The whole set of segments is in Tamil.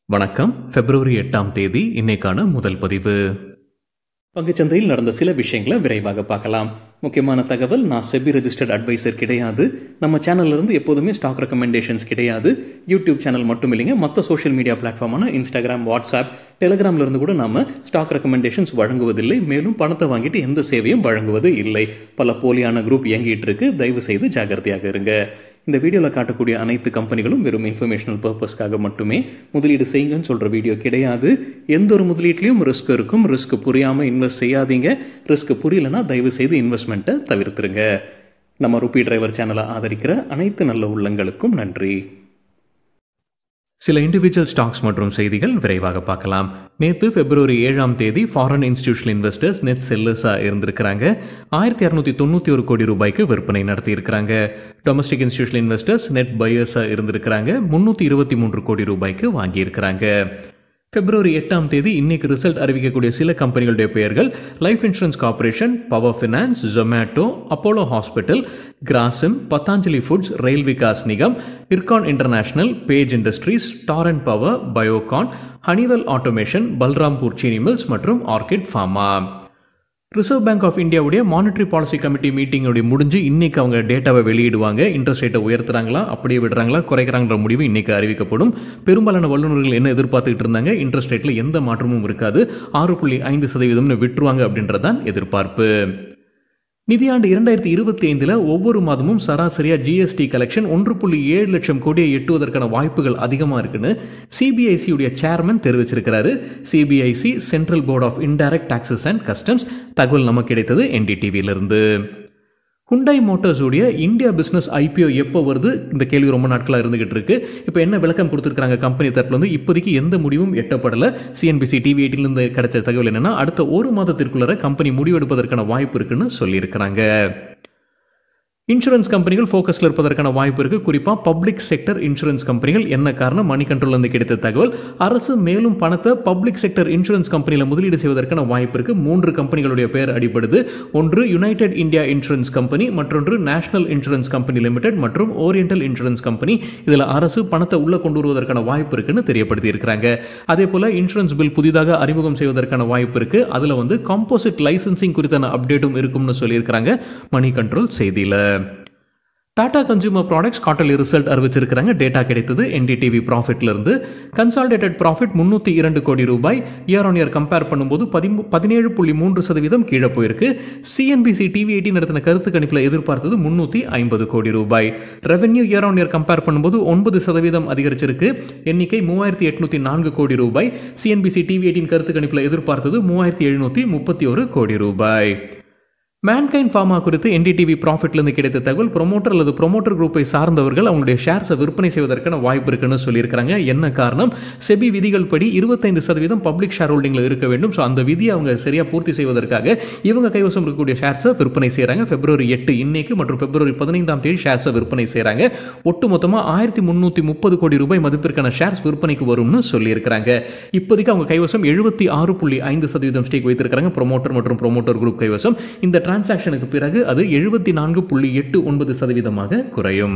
வணக்கம் பிப்ரவரி எட்டாம் தேதி இன்னைக்கான முதல் பதிவு பங்குச்சந்தையில் நடந்த சில விஷயங்களை விரைவாக பார்க்கலாம் முக்கியமான தகவல் நான் செபி ரெஜிஸ்டர்ட் அட்வைசர் கிடையாது நம்ம சேனல்ல இருந்து எப்போதுமே ஸ்டாக் ரெக்கமெண்டேஷன்ஸ் கிடையாது யூடியூப் சேனல் மட்டும் இல்லைங்க மற்ற சோஷியல் மீடியா பிளாட்ஃபார்மான இன்ஸ்டாகிராம் வாட்ஸ்அப் டெலிகிராம்ல இருந்து கூட நாம ஸ்டாக் ரெக்கமெண்டேஷன்ஸ் வழங்குவதில்லை மேலும் பணத்தை வாங்கிட்டு எந்த சேவையும் வழங்குவது இல்லை பல போலியான குரூப் இயங்கிட்டு இருக்கு தயவு செய்து ஜாகிரதையாக இருங்க இந்த வீடியோவில் காட்டக்கூடிய அனைத்து கம்பெனிகளும் வெறும் இன்ஃபர்மேஷனல் பர்பஸ்க்காக மட்டுமே முதலீடு செய்யுங்கன்னு சொல்கிற வீடியோ கிடையாது எந்த ஒரு முதலீட்லையும் ரிஸ்க் இருக்கும் ரிஸ்க் புரியாமல் இன்வெஸ்ட் செய்யாதீங்க ரிஸ்க் புரியலனா தயவு செய்து இன்வெஸ்ட்மெண்ட்டை தவிர்த்துருங்க நம்ம ருபி டிரைவர் சேனலை ஆதரிக்கிற அனைத்து நல்ல உள்ளங்களுக்கும் நன்றி சில இண்டிவிஜுவல் ஸ்டாக்ஸ் மற்றும் செய்திகள் விரைவாக பார்க்கலாம் நேற்று பிப்ரவரி ஏழாம் தேதி ஃபாரின் இன்ஸ்டிடியூஷனல் இன்வெஸ்டர்ஸ் நெட் செல்லர்ஸாக இருந்திருக்கிறாங்க ஆயிரத்தி இரநூத்தி தொண்ணூற்றி ஒரு கோடி ரூபாய்க்கு விற்பனை நடத்தியிருக்கிறாங்க டொமஸ்டிக் இன்ஸ்டிடியூஷனல் இன்வெஸ்டர்ஸ் நெட் பையர்ஸாக இருந்திருக்கிறாங்க முந்நூற்றி இருபத்தி மூன்று கோடி ரூபாய்க்கு வாங்கியிருக்கிறாங்க பிப்ரவரி எட்டாம் தேதி இன்னைக்கு ரிசல்ட் அறிவிக்கக்கூடிய சில கம்பெனிகளுடைய பெயர்கள் life insurance corporation power finance Zomato Apollo hospital Grasim Patanjali foods rail Vikas Nigam Ircon international Page industries Torrent power Biocon Honeywell automation Balrampur Chini mills மற்றும் Orchid pharma Reserve Bank of இந்தியாவுடைய மானிட்டரி பாலிசி கமிட்டி மீட்டிங்கோடைய முடிஞ்சு இன்னைக்கு அவங்க டேட்டாவை வெளியிடுவாங்க இன்ட்ரெஸ்ட் ரேட்டை உயர்த்துறாங்களா அப்படியே விடுறாங்களா குறைக்கிறாங்கிற முடிவு இன்னைக்கு அறிவிக்கப்படும் பெரும்பாலான வல்லுநர்கள் என்ன எதிர்பார்த்துக்கிட்டு இருந்தாங்க இன்ட்ரெஸ்ட் ரேட்டில் எந்த மாற்றமும் இருக்காது ஆறு புள்ளி ஐந்து சதவீதம்னு விட்டுருவாங்க அப்படின்றதான் எதிர்பார்ப்பு நிதியாண்டு இரண்டாயிரத்தி இருபத்தி ஐந்தில் ஒவ்வொரு மாதமும் சராசரியாக ஜிஎஸ்டி கலெக்ஷன் ஒன்று புள்ளி ஏழு லட்சம் கோடியை எட்டுவதற்கான வாய்ப்புகள் அதிகமாக இருக்குன்னு சிபிஐசியுடைய சேர்மன் தெரிவிச்சிருக்கிறாரு CBIC central board of indirect taxes and customs தகவல் நமக்கு கிடைத்தது என்டிடிவியிலிருந்து ஹுண்டாய் மோட்டார்ஸுடைய இந்தியா பிஸ்னஸ் ஐபிஓ எப்போ வருது இந்த கேள்வி ரொம்ப நாட்களாக இருந்துகிட்டு இருக்கு இப்போ என்ன விளக்கம் கொடுத்துருக்காங்க கம்பெனி தரப்புல வந்து இப்போதைக்கு எந்த முடிவும் எட்டப்படலை சிஎன்பிசி டிவி எயிட்டிலிருந்து கிடைச்ச தகவல் என்னன்னா அடுத்த ஒரு மாதத்திற்குள்ளார கம்பெனி முடிவெடுப்பதற்கான வாய்ப்பு இருக்குன்னு சொல்லியிருக்கிறாங்க இன்சூரன்ஸ் கம்பெனிகள் ஃபோக்கஸில் இருப்பதற்கான வாய்ப்பு இருக்குது குறிப்பாக பப்ளிக் செக்டர் இன்சூரன்ஸ் கம்பெனிகள் என்ன காரணம் மணி கண்ட்ரோல்லேருந்து கிடைத்த தகவல் அரசு மேலும் பணத்தை பப்ளிக் செக்டர் இன்சூரன்ஸ் கம்பெனியில் முதலீடு செய்வதற்கான வாய்ப்பு இருக்குது மூன்று கம்பெனிகளுடைய பெயர் அடிப்படுது ஒன்று யுனைடெட் இந்தியா இன்சூரன்ஸ் கம்பெனி மற்றொன்று நேஷனல் இன்சூரன்ஸ் கம்பெனி லிமிடெட் மற்றும் ஓரியண்டல் இன்சூரன்ஸ் கம்பெனி இதில் அரசு பணத்தை உள்ளே கொண்டு வருவதற்கான வாய்ப்பு இருக்குன்னு தெரியப்படுத்தி இருக்கிறாங்க அதே போல் இன்சூரன்ஸ் பில் புதிதாக அறிமுகம் செய்வதற்கான வாய்ப்பு இருக்குது அதில் வந்து காம்போசிட் லைசன்சிங் குறித்தான அப்டேட்டும் இருக்கும்னு சொல்லியிருக்கிறாங்க மணி கண்ட்ரோல் செய்தியில் Tata consumer products quarterly result அறிவிச்சிருக்கிறாங்க டேட்டா கிடைத்தது என்டிடிவி ப்ராஃபிட்ல இருந்து கன்சாலிடேட்டட் ப்ராஃபிட் முன்னூற்றி இரண்டு கோடி ரூபாய் இயர் ஆன் இயர் கம்பேர் பண்ணும்போது பதிமூ பதினேழு புள்ளி மூன்று சதவீதம் கீழே போயிருக்கு சிஎன்பிசி டிவி எயிட்டி நடத்தின கருத்து கணிப்பில் எதிர்பார்த்தது முன்னூற்றி ஐம்பது கோடி ரூபாய் revenue year on year compare பண்ணும்போது ஒன்பது சதவீதம் அதிகரிச்சிருக்கு எண்ணிக்கை மூவாயிரத்தி எட்நூத்தி நான்கு கோடி ரூபாய் சிஎன்பிசி டிவி எயிட்டின் கருத்து கணிப்பில் எதிர்பார்த்தது மூவாயிரத்தி எழுநூற்றி முப்பத்தி ஒரு கோடி ரூபாய் மேன்கைன் ஃபார்மா குறித்து என்டிடிவி ப்ராஃபிட்லேருந்து கிடைத்த தகவல் ப்ரொமோட்டர் அல்லது ப்ரொமோட்டர் குரூப்பை சார்ந்தவர்கள் அவங்களுடைய ஷேர்ஸை விற்பனை செய்வதற்கான வாய்ப்பு இருக்குன்னு சொல்லியிருக்காங்க என்ன காரணம் செபி விதிகள் படி இருபத்தைந்து சதவீதம் பப்ளிக் ஷேர் ஹோல்டிங்கில் இருக்க வேண்டும் ஸோ அந்த விதியை அவங்க சரியாக பூர்த்தி செய்வதற்காக இவங்க கைவசம் இருக்கக்கூடிய ஷேர்ஸை விற்பனை செய்கிறாங்க பிப்ரவரி எட்டு இன்னைக்கு மற்றும் பிப்ரவரி பதினைந்தாம் தேதி ஷேர்ஸை விற்பனை செய்கிறாங்க ஒட்டு மொத்தமாக ஆயிரத்தி முந்நூற்றி முப்பது கோடி ரூபாய் மதிப்பிற்கான ஷேர்ஸ் விற்பனைக்கு வரும்னு சொல்லியிருக்கிறாங்க இப்போதைக்கு அவங்க கைவசம் எழுபத்தி ஆறு புள்ளி ஐந்து சதவீதம் ஸ்டேக் வைத்திருக்கிறாங்க ப்ரொமோட்டர் மற்றும் ப்ரொமோட்டர் குரூப் கைவசம் இந்த டிரான்சாக்ஷனுக்கு பிறகு அது எழுபத்தி நான்கு புள்ளி எட்டு ஒன்பது சதவீதமாக குறையும்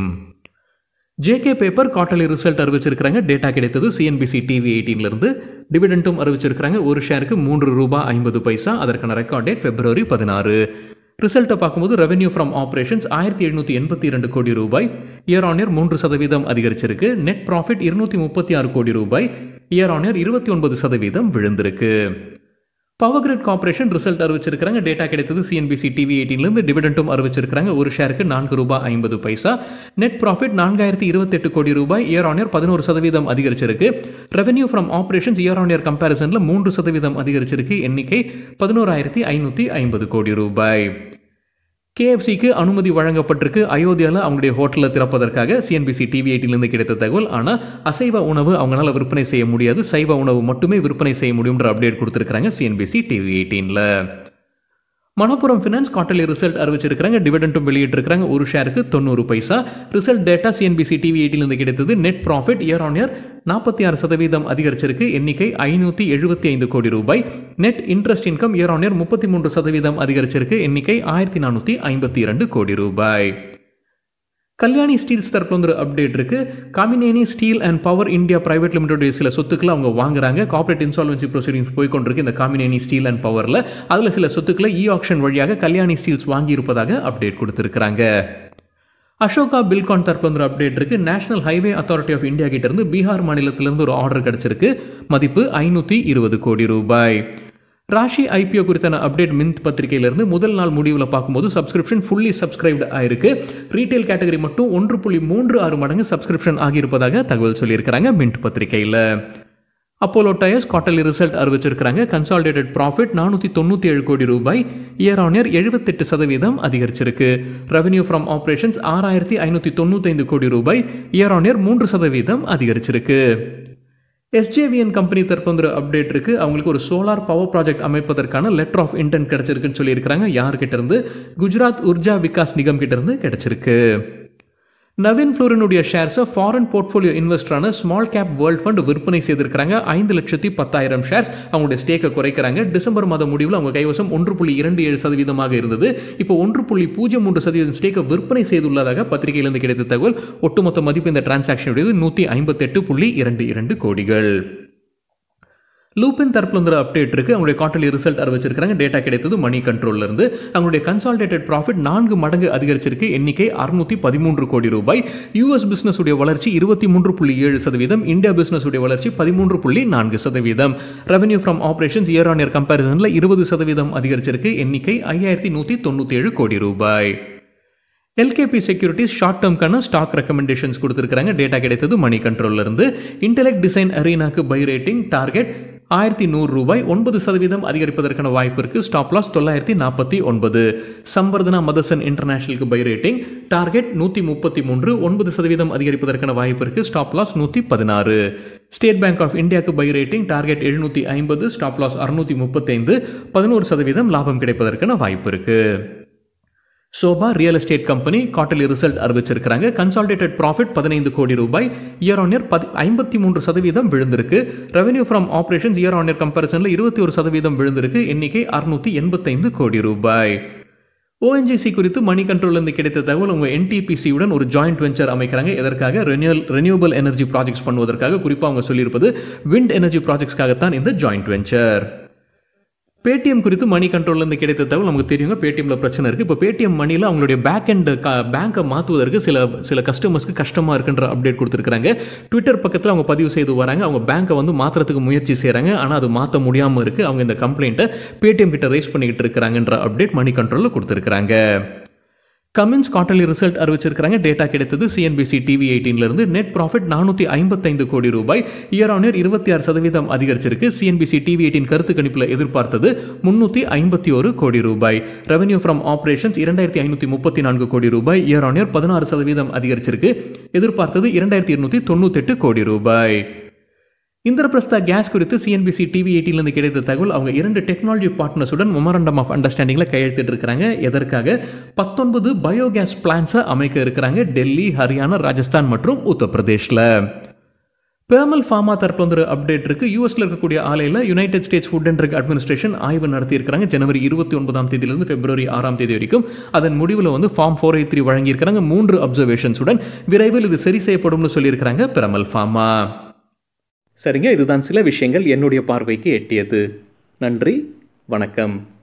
ஜேகே பேப்பர் குவார்டர்லி ரிசல்ட் அறிவிச்சிருக்கிறாங்க டேட்டா கிடைத்தது சிஎன்பிசி டிவி எயிட்டீன்லேருந்து டிவிடெண்டும் அறிவிச்சிருக்கிறாங்க ஒரு ஷேருக்கு மூன்று ரூபாய் ஐம்பது பைசா அதற்கான ரெக்கார்ட் டேட் பிப்ரவரி பதினாறு ரிசல்ட்டை பார்க்கும்போது ரெவென்யூ ஃப்ரம் ஆப்ரேஷன்ஸ் ஆயிரத்தி எழுநூற்றி எண்பத்தி இரண்டு கோடி ரூபாய் இயர் ஆன் இயர் மூன்று சதவீதம் அதிகரிச்சிருக்கு நெட் ப்ராஃபிட் இருநூத்தி முப்பத்தி ஆறு கோடி ரூபாய் இயர் ஆன் இயர் இருபத்தி ஒன்பது சதவீதம் விழுந்திருக்கு பவர் கிரிட் கார்பரேஷன் ரிசல்ட் அறிவிச்சிருக்காங்க டேட்டா கிடைத்தது சிஎன்பிசி டிவி எயிட்டீன்லேருந்து டிவிடெண்டும் அறிவிச்சிருக்காங்க ஒரு ஷேருக்கு நான்கு ரூபாய் ஐம்பது பைசா நெட் ப்ராஃபிட் நான்காயிரத்தி இருபத்தெட்டு கோடி ரூபாய் இயர் ஆன் இயர் பதினோரு சதவீதம் அதிகரிச்சிருக்கு revenue from operations year on year கம்பேரிசனில் மூன்று சதவீதம் அதிகரிச்சிருக்கு எண்ணிக்கை பதினோராயிரத்தி ஐநூற்றி ஐம்பது கோடி ரூபாய் கேஎஃப்சிக்கு அனுமதி வழங்கப்பட்டிருக்கு அயோத்தியாவில் அவங்களுடைய ஹோட்டலில் திறப்பதற்காக சிஎன்பிசி டிவி எயிட்டிலிருந்து கிடைத்த தகவல் ஆனால் அசைவ உணவு அவங்களால விற்பனை செய்ய முடியாது சைவ உணவு மட்டுமே விற்பனை செய்ய முடியுன்ற அப்டேட் கொடுத்துருக்காங்க சிஎன்பிசி டிவி எயிட்டீனில் மணப்புரம் ஃபினான்ஸ் குவார்டர்லி ரிசல்ட் அறிவிச்சிருக்காங்க டிவிடெண்டும் வெளியிட்டிருக்காங்க ஒரு ஷேருக்கு தொண்ணூறு paisa result data CNBC TV எயிட்டிலிருந்து கிடைத்தது net profit year on year நாற்பத்தி ஆறு சதவீதம் அதிகரிச்சிருக்கு எண்ணிக்கை ஐநூற்றி எழுபத்தி ஐந்து கோடி ரூபாய் net interest income year on year முப்பத்தி மூன்று சதவீதம் அதிகரிச்சிருக்கு எண்ணிக்கை ஆயிரத்தி நானூற்றி ஐம்பத்தி இரண்டு கோடி ரூபாய் கல்யாணி ஸ்டீல்ஸ் தரப்புல வந்து ஒரு அப்டேட் இருக்கு Kamineni steel and power India private limited சில சொத்துக்களை அவங்க வாங்குறாங்க கார்ப்பரேட் இன்சால்வன்சி ப்ரொசீடிங்ஸ் போய் கொண்டிருக்கு இந்த காமினேனி ஸ்டீல் அண்ட் பவரில் அதில் சில சொத்துக்களை இ ஆக்ஷன் வழியாக கல்யாணி ஸ்டீல்ஸ் வாங்கியிருப்பதாக அப்டேட் கொடுத்துருக்காங்க அசோகா பில்கான் தரப்பு வந்து ஒரு அப்டேட் இருக்கு national highway authority of India கிட்ட இருந்து பீகார் மாநிலத்திலிருந்து ஒரு ஆர்டர் கிடைச்சிருக்கு மதிப்பு ஐநூற்றி இருபது கோடி ரூபாய் ராஷி ஐபிஓ குறித்தான அப்டேட் மின்ட் பத்திரிகையிலிருந்து முதல் நாள் முடிவில் பார்க்கும்போது சப்ஸ்கிரிப்ஷன் ஃபுல்லி சப்ஸ்கிரைப்டு ஆயிருக்கு ரீட்டைல் கேட்டகரி மட்டும் ஒன்று புள்ளி மூன்று ஆறு மடங்கு சப்ஸ்கிரிப்ஷன் ஆகியிருப்பதாக தகவல் சொல்லியிருக்கிறாங்க மின்ட் பத்திரிகையில் அப்போலோ டயர்ஸ் குவார்டர்லி ரிசல்ட் அறிவிச்சிருக்கிறாங்க கன்சாலிடேட்டட் ப்ராஃபிட் நானூற்றி தொண்ணூற்றி ஏழு கோடி ரூபாய் இயர் ஆன் இயர் எழுபத்தெட்டு சதவீதம் அதிகரிச்சிருக்கு ரெவன்யூ ஃப்ரம் ஆப்ரேஷன்ஸ் ஆறாயிரத்தி ஐநூற்றி தொண்ணூத்தைந்து கோடி ரூபாய் இயர் ஆன் இயர் மூன்று சதவீதம் அதிகரிச்சிருக்கு எஸ்ஜேவிஎன் கம்பெனி தரப்பு வந்து அப்டேட் இருக்கு அவங்களுக்கு ஒரு சோலார் பவர் ப்ராஜெக்ட் அமைப்பதற்கான லெட்டர் ஆஃப் இன்டென்ட் கிடைச்சிருக்குன்னு சொல்லியிருக்கிறாங்க யார்கிட்ட இருந்து குஜராத் உர்ஜா விகாஸ் நிகம் கிட்ட இருந்து கிடைச்சிருக்கு நவீன் ஃப்ளோரினுடைய ஷேர்ஸை ஃபாரின் போர்ட்ஃபோலியோ இன்வெஸ்டரான ஸ்மால் கேப் வேர்ல்ட் ஃபண்ட் விற்பனை செய்திருக்கிறாங்க ஐந்து லட்சத்தி பத்தாயிரம் ஷேர்ஸ் அவங்களுடைய ஸ்டேக்கை குறைக்கிறாங்க டிசம்பர் மாதம் முடிவில் அவங்க கைவசம் ஒன்று புள்ளி இரண்டு ஏழு சதவீதமாக இருந்தது இப்போ ஒன்று புள்ளி பூஜ்ஜியம் மூன்று சதவீதம் ஸ்டேக்கை விற்பனை செய்துள்ளதாக பத்திரிகையிலிருந்து கிடைத்த தகவல் ஒட்டுமொத்த மதிப்பு இந்த டிரான்சாக்ஷனுடையது நூற்றி ஐம்பத்தெட்டு புள்ளி இரண்டு இரண்டு கோடிகள் லூப்பின் தரப்புலங்கிற அப்டேட் இருக்கு அவங்களுடைய குவார்டர்லி ரிசல்ட் அறிவிச்சிருக்காங்க டேட்டா கிடைத்தது மணி கண்ட்ரோல்ல இருந்து அவங்களுடைய கன்சாலிடேட்டட் ப்ராஃபிட் நான்கு மடங்கு அதிகரிச்சிருக்கு எண்ணிக்கை அறுநூத்தி பதிமூன்று கோடி ரூபாய் யூஎஸ் பிசினஸ் உடைய வளர்ச்சி இருபத்தி மூன்று புள்ளி ஏழு சதவீதம் இந்தியா பிசினஸ் உடைய வளர்ச்சி பதிமூன்று புள்ளி நான்கு சதவீதம் revenue from operations year on year கம்பேரிசனில் இருபது சதவீதம் அதிகரிச்சிருக்கு எண்ணிக்கை ஐயாயிரத்தி நூற்றி தொண்ணூற்றி ஏழு கோடி ரூபாய் எல்கேபி செக்யூரிட்டிஸ் ஷார்ட் டேர்ம்க்கான ஸ்டாக் ரெக்கமெண்டேஷன்ஸ் கொடுத்துருக்காங்க டேட்டா கிடைத்தது மணி கண்ட்ரோல்ல இருந்து இன்டெலெக்ட் டிசைன் அரீனாக்கு பை ரேட்டிங் டார்கெட் ஆயிரத்தி நூறு ரூபாய் ஒன்பது சதவீதம் அதிகரிப்பதற்கான வாய்ப்பு இருக்கு ஸ்டாப் லாஸ் தொள்ளாயிரத்தி நாற்பத்தி ஒன்பது சம்வர்தனா மதசன் இன்டர்நேஷனலுக்கு பை ரேட்டிங் டார்கெட் நூற்றி முப்பத்தி மூன்று ஒன்பது சதவீதம் அதிகரிப்பதற்கான வாய்ப்பு இருக்கு ஸ்டாப் லாஸ் நூற்றி பதினாறு ஸ்டேட் பேங்க் ஆஃப் இந்தியாவுக்கு பை ரேட்டிங் டார்கெட் எழுநூற்றி ஐம்பது ஸ்டாப் லாஸ் அறுநூற்றி முப்பத்தைந்து பதினோரு சதவீதம் லாபம் கிடைப்பதற்கான வாய்ப்பு இருக்கு Sobha real estate company quarterly result அறிவிச்சிருக்கிறாங்க கன்சாலிடேட்டட் ப்ராஃபிட் பதினைந்து கோடி ரூபாய் இயர் ஆன் இயர் பதி ஐம்பத்தி மூன்று சதவீதம் விழுந்திருக்கு revenue from operations year on year கம்பேரிசனில் இருபத்தி ஒரு சதவீதம் விழுந்திருக்கு எண்ணிக்கை அறுநூத்தி எண்பத்தைந்து கோடி ரூபாய் ஓஎன்ஜிசி குறித்து மணி கண்ட்ரோல்லேருந்து கிடைத்த தகவல் உங்கள் என்டிபிசியுடன் ஒரு ஜாயிண்ட் வெஞ்சர் அமைக்கிறாங்க எதற்காக ரெனியூல் ரெனியூபிள் எனர்ஜி ப்ராஜெக்ட்ஸ் பண்ணுவதற்காக குறிப்பாக அவங்க சொல்லியிருப்பது விண்ட் எனர்ஜி ப்ராஜெக்ட்ஸ்க்காகத்தான் இந்த ஜாயிண்ட் வெஞ்சர் பேடிஎம் குறித்து மணி கண்ட்ரோல்லேருந்து கிடைத்த தகவல் நமக்கு தெரியுங்க பேடிஎம்ல பிரச்சனை இருக்குது இப்போ பேடிஎம் மணியில் அவங்களுடைய பேக் அண்ட் பேங்க்கை மாற்றுவதற்கு சில சில கஸ்டமர்ஸ்க்கு கஷ்டமாக இருக்குன்ற அப்டேட் கொடுத்துருக்காங்க ட்விட்டர் பக்கத்தில் அவங்க பதிவு செய்து வராங்க அவங்க பேங்க்கை வந்து மாற்றுறதுக்கு முயற்சி செய்கிறாங்க ஆனால் அது மாற்ற முடியாமல் இருக்குது அவங்க இந்த கம்ப்ளைண்ட்டை பேடிஎம் கிட்ட ரைஸ் பண்ணிக்கிட்டு இருக்கிறாங்கன்ற அப்டேட் மணி கண்ட்ரோலில் கொடுத்துருக்காங்க கமின்ஸ் குவார்டர்லி ரிசல்ட் அறிவிச்சிருக்காங்க டேட்டா கிடைத்தது சிஎன்பிசி டிவி எயிட்டீன்லேருந்து நெட் ப்ராஃபிட் நானூற்றி ஐம்பத்தைந்து கோடி ரூபாய் இயர் ஆன் இயர் இருபத்தி ஆறு சதவீதம் அதிகரிச்சிருக்கு சிஎன்பிசி டிவி எயிட்டின் கருத்து கணிப்பில் எதிர்பார்த்தது முன்னூற்றி ஐம்பத்தி ஒரு கோடி ரூபாய் ரெவன்யூ ஃப்ரம் ஆப்ரேஷன்ஸ் இரண்டாயிரத்தி ஐநூற்றி முப்பத்தி நான்கு கோடி ரூபாய் இயர் ஆன் இயர் பதினாறு சதவீதம் அதிகரிச்சிருக்கு எதிர்பார்த்தது இரண்டாயிரத்தி இருநூற்றி தொண்ணூத்தெட்டு கோடி ரூபாய் இந்திரபிரஸ்தா கேஸ் குறித்து சிஎன்பிசி டிவி எயிட்டிலேருந்து கிடைத்த தகவல் அவங்க இரண்டு டெக்னாலஜி பார்ட்னர்ஸுடன் மெமரண்டம் ஆஃப் அண்டர்ஸ்டாண்டிங்கில் கையெழுத்திட்டு இருக்கிறாங்க எதற்காக பத்தொன்பது பயோகேஸ் பிளான்ஸை அமைக்க இருக்கிறாங்க டெல்லி ஹரியானா ராஜஸ்தான் மற்றும் உத்தரப்பிரதேஷில் பெர்மல் ஃபார்மா தரப்பு வந்து ஒரு அப்டேட் இருக்கு யூஎஸ்ல இருக்கக்கூடிய ஆலையில் United States food and drug administration ஆய்வு நடத்தியிருக்கிறாங்க ஜனவரி இருபத்தி ஒன்பதாம் தேதியிலிருந்து பிப்ரவரி ஆறாம் தேதி வரைக்கும் அதன் முடிவில் வந்து ஃபார்ம் ஃபோர் எயிட் த்ரீ வழங்கியிருக்கிறாங்க மூன்று அப்சர்வேஷன்ஸுடன் விரைவில் இது சரி செய்யப்படும்னு சொல்லியிருக்கிறாங்க பெரமல் ஃபார்மா சரிங்க இதுதான் சில விஷயங்கள் என்னுடைய பார்வைக்கு எட்டியது நன்றி வணக்கம்